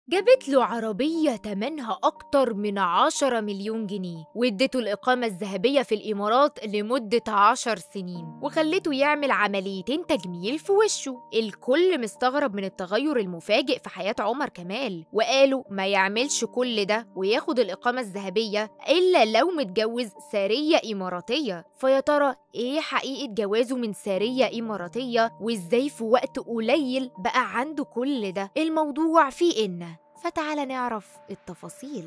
جابت له عربية تمنها أكتر من 10 مليون جنيه وادته الإقامة الذهبية في الإمارات لمدة 10 سنين وخلته يعمل عمليتين تجميل في وشه الكل مستغرب من التغير المفاجئ في حياة عمر كمال وقالوا ما يعملش كل ده وياخد الإقامة الذهبية إلا لو متجوز سارية إماراتية فيا ترى إيه حقيقة جوازه من سارية إماراتية وإزاي في وقت قليل بقى عنده كل ده الموضوع فيه إن فتعال نعرف التفاصيل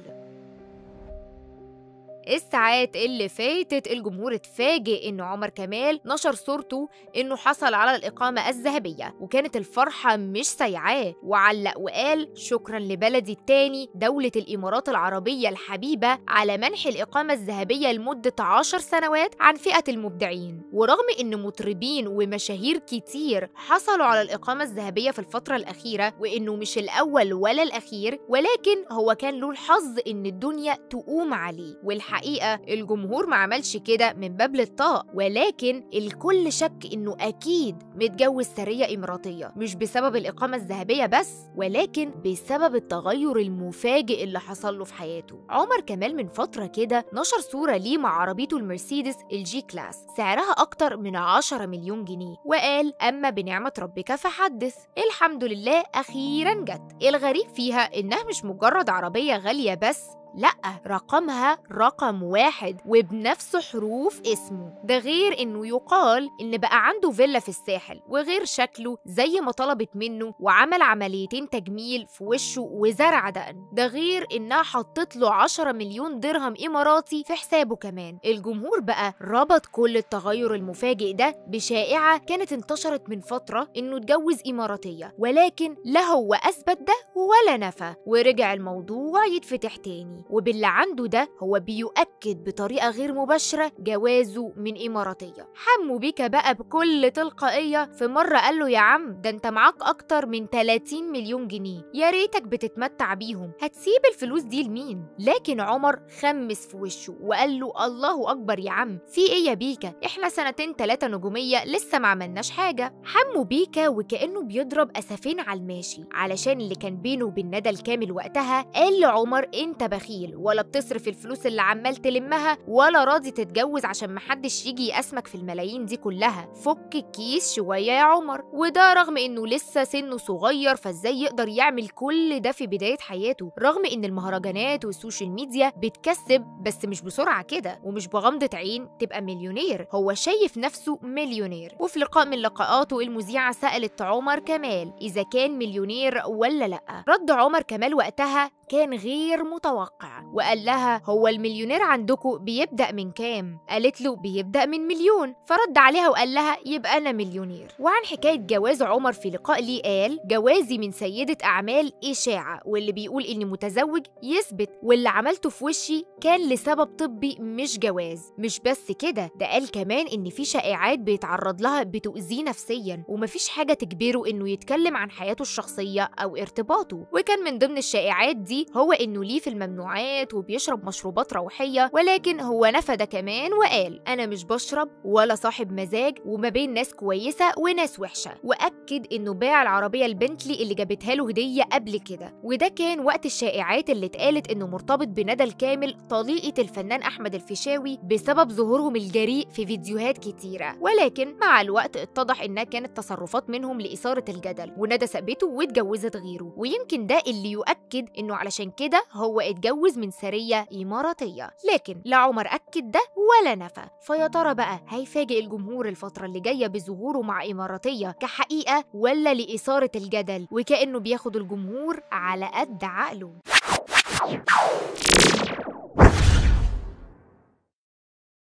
الساعات اللي فاتت الجمهور اتفاجئ ان عمر كمال نشر صورته انه حصل على الاقامه الذهبيه وكانت الفرحه مش سايعاه وعلق وقال شكرا لبلدي التاني دوله الامارات العربيه الحبيبه على منح الاقامه الذهبيه لمده عشر سنوات عن فئه المبدعين ورغم ان مطربين ومشاهير كتير حصلوا على الاقامه الذهبيه في الفتره الاخيره وانه مش الاول ولا الاخير ولكن هو كان له الحظ ان الدنيا تقوم عليه والحقيقة الحقيقة الجمهور ما عملش كده من باب للطاق ولكن الكل شك إنه أكيد متجوز سرية إماراتية مش بسبب الإقامة الذهبية بس ولكن بسبب التغير المفاجئ اللي حصل له في حياته عمر كمال من فترة كده نشر صورة ليه مع عربيته المرسيدس الجي كلاس سعرها أكتر من 10 مليون جنيه وقال أما بنعمة ربك فحدث الحمد لله أخيرا جت الغريب فيها إنها مش مجرد عربية غالية بس لأ رقمها رقم واحد وبنفس حروف اسمه ده غير انه يقال ان بقى عنده فيلا في الساحل وغير شكله زي ما طلبت منه وعمل عمليتين تجميل في وشه وزرع دقن ده غير انها حطت له 10 مليون درهم اماراتي في حسابه كمان الجمهور بقى ربط كل التغير المفاجئ ده بشائعة كانت انتشرت من فترة انه اتجوز اماراتية ولكن لا هو اثبت ده ولا نفى ورجع الموضوع يتفتح تاني وباللي عنده ده هو بيؤكد بطريقة غير مباشرة جوازه من إماراتية حمو بيكا بقى بكل تلقائية في مرة قال له يا عم ده انت معاك أكتر من 30 مليون جنيه يا ريتك بتتمتع بيهم هتسيب الفلوس دي لمين لكن عمر خمس في وشه وقال له الله أكبر يا عم في إيه يا بيكا إحنا سنتين تلاتة نجومية لسه ما عملناش حاجة حمو بيكا وكأنه بيضرب أسفين على الماشي علشان اللي كان بينه وبين ندى الكامل وقتها قال لعمر انت بخيل ولا بتصرف الفلوس اللي عمال تلمها ولا راضي تتجوز عشان محدش يجي يقسمك في الملايين دي كلها فك الكيس شوية يا عمر وده رغم انه لسه سنه صغير فازاي يقدر يعمل كل ده في بداية حياته رغم ان المهرجانات والسوشيال ميديا بتكسب بس مش بسرعة كده ومش بغمضة عين تبقى مليونير هو شايف نفسه مليونير وفي لقاء من لقاءاته المذيعة سألت عمر كمال إذا كان مليونير ولا لأ رد عمر كمال وقتها كان غير متوقع وقال لها هو المليونير عندكم بيبدأ من كام؟ قالت له بيبدأ من مليون فرد عليها وقال لها يبقى أنا مليونير وعن حكاية جواز عمر في لقاء ليه قال جوازي من سيدة أعمال إشاعة واللي بيقول إني متزوج يثبت واللي عملته في وشي كان لسبب طبي مش جواز مش بس كده ده قال كمان إن في شائعات بيتعرض لها بتؤذيه نفسيا ومفيش حاجة تجبره إنه يتكلم عن حياته الشخصية أو ارتباطه وكان من ضمن الشائعات دي هو إنه ليه في الممنوعات وبيشرب مشروبات روحية ولكن هو نفى ده كمان وقال أنا مش بشرب ولا صاحب مزاج وما بين ناس كويسة وناس وحشة وأكد إنه باع العربية البنتلي اللي جابتها له هدية قبل كده وده كان وقت الشائعات اللي اتقالت إنه مرتبط بندى الكامل طليقة الفنان أحمد الفيشاوي بسبب ظهورهم الجريء في فيديوهات كتيرة ولكن مع الوقت اتضح إنها كانت تصرفات منهم لإثارة الجدل وندى سابته واتجوزت غيره ويمكن ده اللي يؤكد إنه علشان كده هو اتجوز من سرية إماراتية لكن لا عمر أكد ده ولا نفى فيا ترى بقى هيفاجئ الجمهور الفترة اللي جاية بظهوره مع إماراتية كحقيقة ولا لإثارة الجدل وكأنه بياخد الجمهور على قد عقله